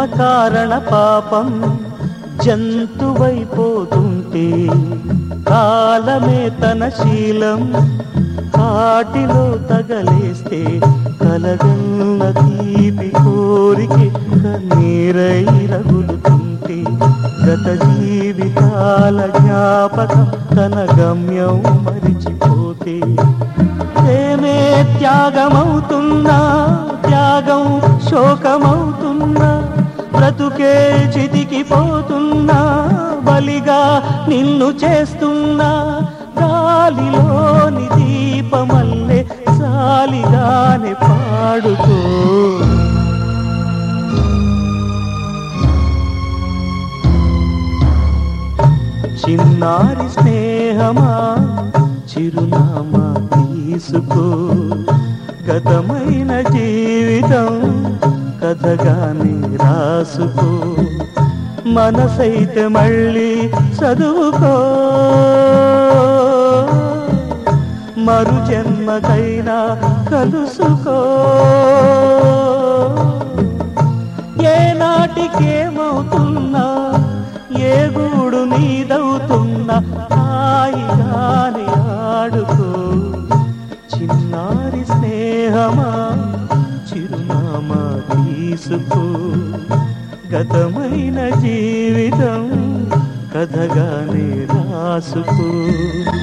కారణ పాపం జంతువైపోతుంటే కాలమే తన శీలం కాటిలో తగలేస్తే కలగన్న తీపి కోరికే కన్నీరై రగులుతుంటే గత జీవితాల జ్ఞాపకం తన గమ్యం మరిచిపోతే ప్రేమే త్యాగమవుతున్నా త్యాగం శోకమవుతున్నా బ్రతుకే చితికిపోతున్నా బలిగా నిన్ను చేస్తున్నా గాలిలోని దీపమల్లే సాలిగానే పాడుకో చిన్నారి స్నేహమా చిరునామా తీసుకో గతమైన జీవితం కథగానే రాసుకో మనసైతే మళ్ళీ చదువుకో మరు జన్మకైనా కలుసుకో ఏ నాటికేమవుతున్నా ఏ గూడు నీదవుతున్నా హాయిగాని ఆడుకో చిన్నారి స్నేహమా చిరునామా తీసుకో గతమైన జీవితం కథగానే రాసుకో